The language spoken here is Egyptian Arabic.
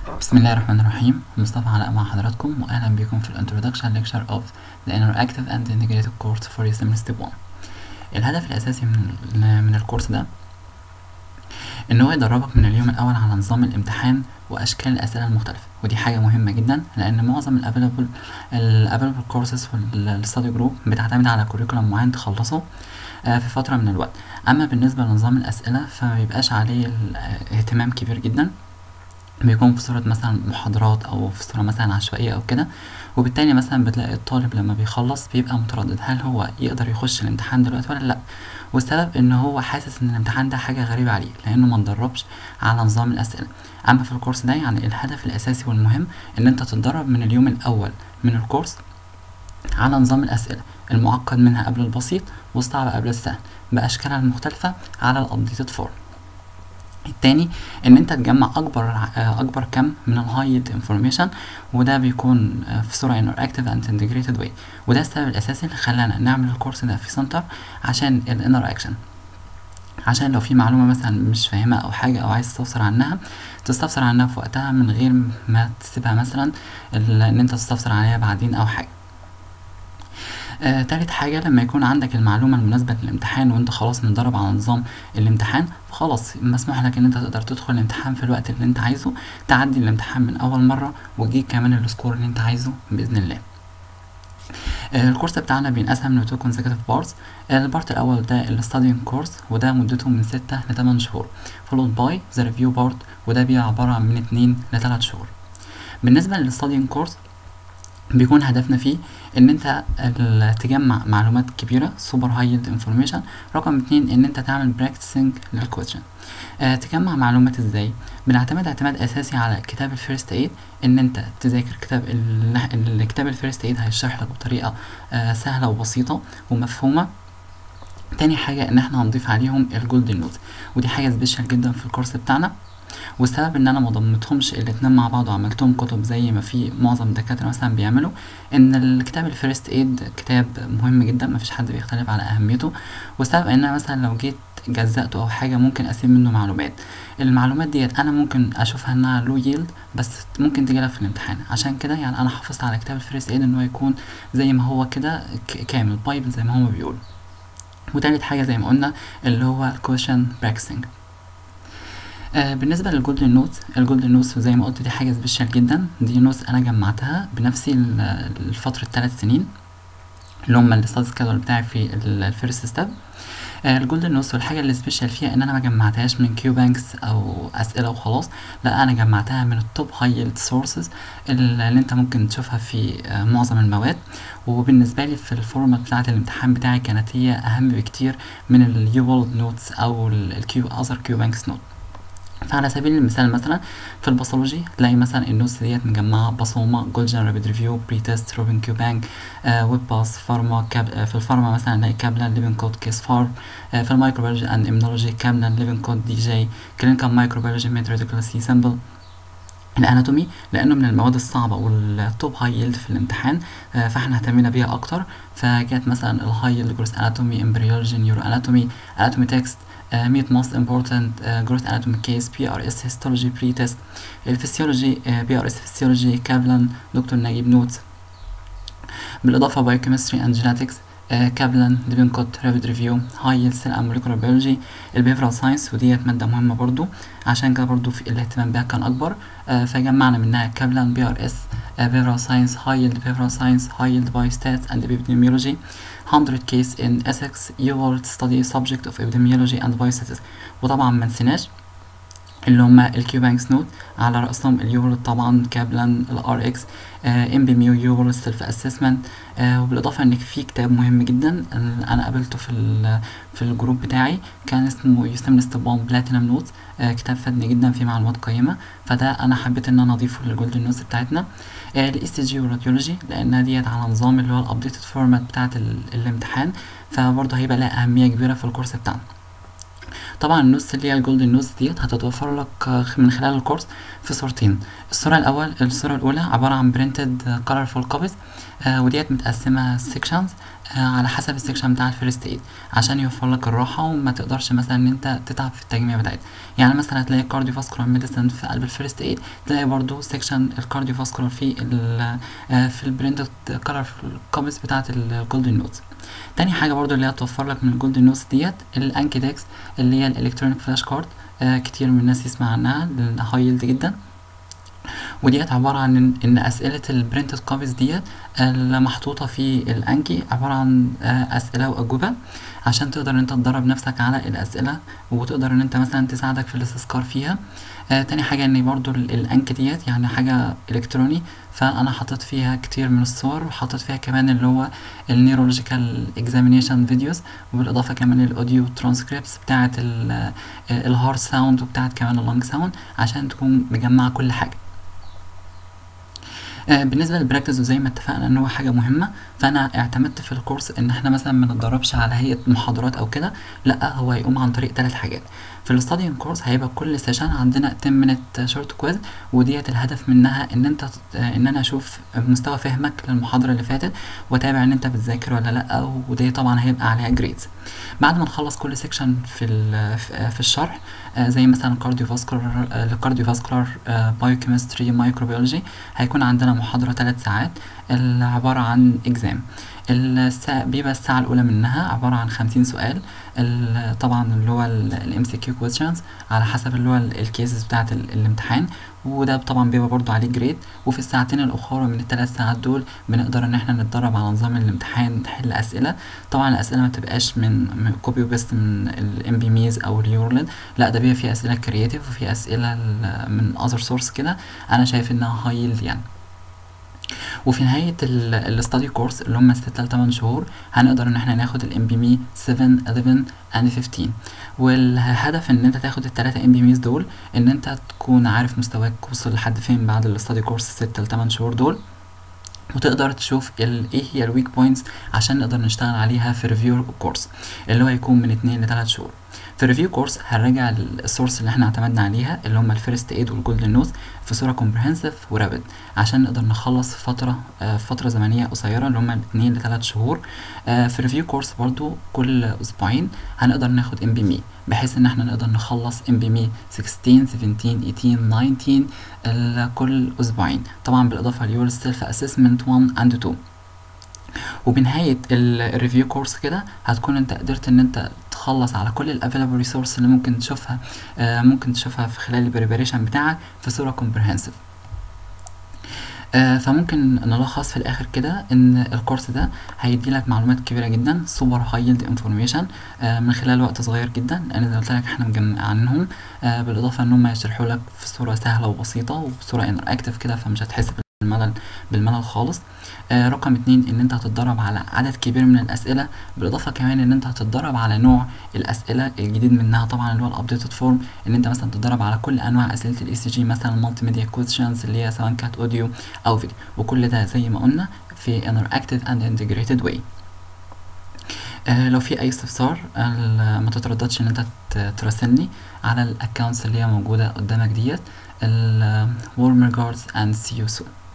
بسم الله الرحمن الرحيم مصطفى علاء مع حضراتكم واهلا بكم في الانترودكشن lecture of the interactive and integrated course for USM step 1 الهدف الاساسي من من الكورس ده ان هو يدربك من اليوم الاول على نظام الامتحان واشكال الاسئله المختلفه ودي حاجه مهمه جدا لان معظم الافيلبل الافيلبل كورسز في الستادي جروب بتعتمد على كوريكولم معين تخلصه في فتره من الوقت اما بالنسبه لنظام الاسئله فمبيبقاش عليه اهتمام كبير جدا بيكون في صورة مثلا محاضرات أو في صورة مثلا عشوائية أو كده وبالتالي مثلا بتلاقي الطالب لما بيخلص بيبقى متردد هل هو يقدر يخش الامتحان دلوقتي ولا لأ والسبب إن هو حاسس إن الامتحان ده حاجة غريبة عليه لأنه ما اتدربش على نظام الأسئلة أما في الكورس ده يعني الهدف الأساسي والمهم إن أنت تتدرب من اليوم الأول من الكورس على نظام الأسئلة المعقد منها قبل البسيط والصعب قبل السهل بأشكالها المختلفة على الأبديتد فورم التاني ان انت تجمع اكبر اكبر كم من الهايد انفورميشن وده بيكون في صوره انتراكتيف اند انتجريتد واي وده السبب الاساسي اللي خلانا نعمل الكورس ده في سنتر عشان الانر اكشن عشان لو في معلومه مثلا مش فاهمها او حاجه او عايز تستفسر عنها تستفسر عنها في وقتها من غير ما تسيبها مثلا ان انت تستفسر عليها بعدين او حاجه آه، تالت حاجة لما يكون عندك المعلومة المناسبة للامتحان وانت خلاص متدرب على نظام الامتحان فخلاص مسموح لك ان انت تقدر تدخل الامتحان في الوقت اللي انت عايزه تعدي الامتحان من اول مرة وتجيب كمان السكور اللي انت عايزه بإذن الله آه، الكورس بتاعنا بينقسم لتو consecutive بارتس البارت الاول ده الستادينج كورس وده مدته من ستة لتمن شهور followed by the review part وده بيبقى عبارة عن من اتنين لتلات شهور بالنسبة للستادينج كورس بيكون هدفنا فيه ان انت تجمع معلومات كبيره سوبر هايد انفورميشن رقم اتنين ان انت تعمل براكتسنج للكويشن آه تجمع معلومات ازاي بنعتمد اعتماد اساسي على كتاب الفيرست ايد ان انت تذاكر كتاب الكتاب الفيرست ايد هيشرح لك بطريقه آه سهله وبسيطه ومفهومه تاني حاجة ان احنا هنضيف عليهم الجولدن نوت ودي حاجة سبيشال جدا في الكورس بتاعنا والسبب ان انا ما ضمتهمش الاتنين مع بعض وعملتهم كتب زي ما في معظم الدكاتره مثلا بيعملوا ان الكتاب الفيرست ايد كتاب مهم جدا ما فيش حد بيختلف على اهميته والسبب ان انا مثلا لو جيت جزأته او حاجه ممكن اسيب منه معلومات المعلومات ديت انا ممكن اشوفها انها لو ييلد بس ممكن تجي في الامتحان عشان كده يعني انا حافظت على كتاب الفيرست ايد ان هو يكون زي ما هو كده كامل بايبل زي ما هما بيقولوا وتالت حاجه زي ما قلنا اللي هو الكويشن براكسنج آه بالنسبة للجولدن نوت الجولدن نوت زي ما قلت دي حاجة سبيشال جدا دي نوت أنا جمعتها بنفسي لفترة ثلاث سنين اللي هما الستاد سكادول بتاعي في الفيرست ستيب آه الجولدن نوتس والحاجة اللي سبيشال فيها ان انا ما جمعتهاش من كيو بانكس او اسئلة وخلاص لا انا جمعتها من التوب هايلد سورسز اللي انت ممكن تشوفها في آه معظم المواد وبالنسبة لي في الفورمات بتاعة الامتحان بتاعي كانت هي اهم بكتير من اليو وورلد نوتس او الكيو اذر كيو بانكس نوت فعلى سبيل المثال مثلا في الباثولوجي تلاقي مثلا النوتس ديت مجمعه بصومه جولجن رابيد ريفيو بري تيست روبن كيو بانك آه ويب باس فارما كاب آه في الفارما مثلا نلاقي كابلان ليفن كود كيس فارم آه في الميكروبيولوجي اند اميونولوجي كابلان ليفن كود دي جي كلينيكال مايكروبيولوجي ميد ريديكولوسي سامبل الاناتومي لانه من المواد الصعبه والتوب هاي يلد في الامتحان آه فاحنا اهتمينا بيها اكتر فكانت مثلا الهاي يلد جروس اناتومي امبريولوجي نيورو اناتومي اناتومي تكست Uh, meet most important uh, growth anatomy case PRS histology pre-test الفسيولوجي uh, PRS physiology كابلان دكتور نجيب نوت بالإضافة biochemistry and genetics كابلان ليفنكوت رابيد ريفيو هاي سيل اند موليكولار بيولوجي البيفرال ساينس وديت ماده مهمه برضو عشان كده برضو في الاهتمام بها كان اكبر فجمعنا منها كابلان بي ار اس بيفرال ساينس هاي بيفرال ساينس هاي بايوستاتس اند epidemiology 100 case in Essex U World Study Subject of Epidemiology and Biostatistics وطبعا ما نسيناش اللي هما الكيو بانكس نوت على رأسهم اليورو طبعا كابلان الار اكس ام بي ميو يورو سيلف اسسمنت وبالاضافه ان في كتاب مهم جدا انا قابلته في في الجروب بتاعي كان اسمه يسمى استبان بلاتينم نوت كتاب فادني جدا في معلومات قيمه فده انا حبيت ان انا اضيفه للجولدن نوتس بتاعتنا الاي سي جي والراديولوجي لانها ديت على نظام اللي هو الابديتد فورمات بتاعت الامتحان فبرضه هيبقى لها اهميه كبيره في الكورس بتاعنا طبعا النوتس اللي هي الجولدن نوتس ديت هتتوفر لك من خلال الكورس في صورتين الصورة الأول الصورة الأولى عبارة عن printed colorful copies آه وديت متقسمة sections آه، على حسب السكشن بتاع الفيرست ايد عشان يوفر لك الراحه وما تقدرش مثلا ان انت تتعب في التجميع بتاعتها يعني مثلا هتلاقي كارديو فاسكولار ميديسن في قلب الفيرست ايد تلاقي برضو سكشن الكارديو فاسكولار في ال آه، في البرينتد كلر كوبيز بتاعه الجولدن نوتس تاني حاجه برضو اللي هي توفر لك من الجولدن نوتس ديت الانكيدكس اللي هي الالكترونيك فلاش كارد آه، كتير من الناس يسمع عنها هاي يلد جدا وديت عبارة عن إن, إن أسئلة البرنتد كوبيز ديت المحطوطة في الأنكي عبارة عن آه، أسئلة وأجوبة عشان تقدر إن أنت تدرب نفسك على الأسئلة وتقدر إن أنت مثلا تساعدك في الاستذكار فيها آه تاني حاجة إن برضو ال- الأنك ديت يعني حاجة إلكتروني فأنا حاطط فيها كتير من الصور وحاطط فيها كمان اللي هو النيورولوجيكال اكزامينيشن فيديوز وبالإضافة كمان الأوديو ترانسكريبتس بتاعة الهارد ساوند وبتاعة كمان اللونج ساوند عشان تكون مجمعة كل حاجة آه، بالنسبه للبراكتس وزي ما اتفقنا ان هو حاجه مهمه فانا اعتمدت في الكورس ان احنا مثلا ما نتدربش على هيئه محاضرات او كده لا هو هيقوم عن طريق ثلاث حاجات في الستادينج كورس هيبقى كل سيشن عندنا 10 minute شورت كويز وديت الهدف منها ان انت آه، ان انا اشوف مستوى فهمك للمحاضره اللي فاتت واتابع ان انت بتذاكر ولا لا ودي طبعا هيبقى عليها جريدز بعد ما نخلص كل سيكشن في ال- في آه، في الشرح آه، زي مثلا كارديو فاسكولار الكارديو فاسكولار بايوكيمستري مايكروبيولوجي هيكون عندنا محاضرة ثلاث ساعات ال- عبارة عن اكزام الساعة بيبقى الساعة الأولى منها عبارة عن خمسين سؤال ال- طبعا اللي هو الام سي كيو questions على حسب اللي هو الكيسز بتاعة ال- الامتحان وده طبعا بيبقى برضو عليه جريد وفي الساعتين الأخرى من الثلاث ساعات دول بنقدر إن احنا نتدرب على نظام الامتحان نحل أسئلة طبعا الأسئلة ما تبقاش من من كوبي وبيست من الام بي ميز أو اليورلد لا ده بيبقى فيه أسئلة كرياتيف وفي أسئلة ال- من أذر سورس كده أنا شايف إنها هاي يلد يعني وفي نهاية الاستادي كورس اللي هم 6 ل 8 شهور هنقدر ان احنا ناخد الام بي مي 7 11 and 15 والهدف ان انت تاخد التلاتة ام بي ميز دول ان انت تكون عارف مستواك وصل لحد فين بعد الاستادي كورس 6 ل 8 شهور دول وتقدر تشوف ال- ايه هي الويك بوينتس عشان نقدر نشتغل عليها في ريفيو كورس اللي هو هيكون من 2 ل 3 شهور في ريفيو كورس هنراجع السورس اللي احنا اعتمدنا عليها اللي هم الفيرست ايد والجولدن نوز في صوره كومبريهنسيف ورابد عشان نقدر نخلص في فتره آه، في فتره زمنيه قصيره اللي هم من 2 ل 3 شهور آه، في ريفيو كورس برضو كل اسبوعين هنقدر ناخد ام بي مي بحيث ان احنا نقدر نخلص ام بي مي 16 17 18 19 ال- كل اسبوعين طبعا بالاضافه ليور سيلف اسسمنت 1 اند 2 وبنهاية الريفيو كورس كده هتكون انت قدرت ان انت تخلص على كل الافيلابل ريسورس اللي ممكن تشوفها آه ممكن تشوفها في خلال البريباريشن بتاعك في صورة كومبريهنسيف آه فممكن نلخص في الاخر كده ان الكورس ده هيدي لك معلومات كبيره جدا سوبر هاي يلد انفورميشن من خلال وقت صغير جدا لان زي ما قلت لك احنا مجمعينهم آه بالاضافه ان هم يشرحوا لك في صوره سهله وبسيطه وبصوره انتراكتيف كده فمش هتحس بالملل بالملل خالص آه رقم اتنين ان انت هتتدرب على عدد كبير من الاسئله بالاضافه كمان ان انت هتتدرب على نوع الاسئله الجديد منها طبعا اللي هو الابديتد فورم ان انت مثلا تتدرب على كل انواع اسئله الاي سي جي مثلا المالتي ميديا كويشنز اللي هي سواء كانت اوديو او فيديو وكل ده زي ما قلنا في interactive and integrated way آه لو في اي استفسار ال- ما تترددش ان انت ت- تراسلني على الاكونتس اللي هي موجوده قدامك ديت ال warm regards and see you soon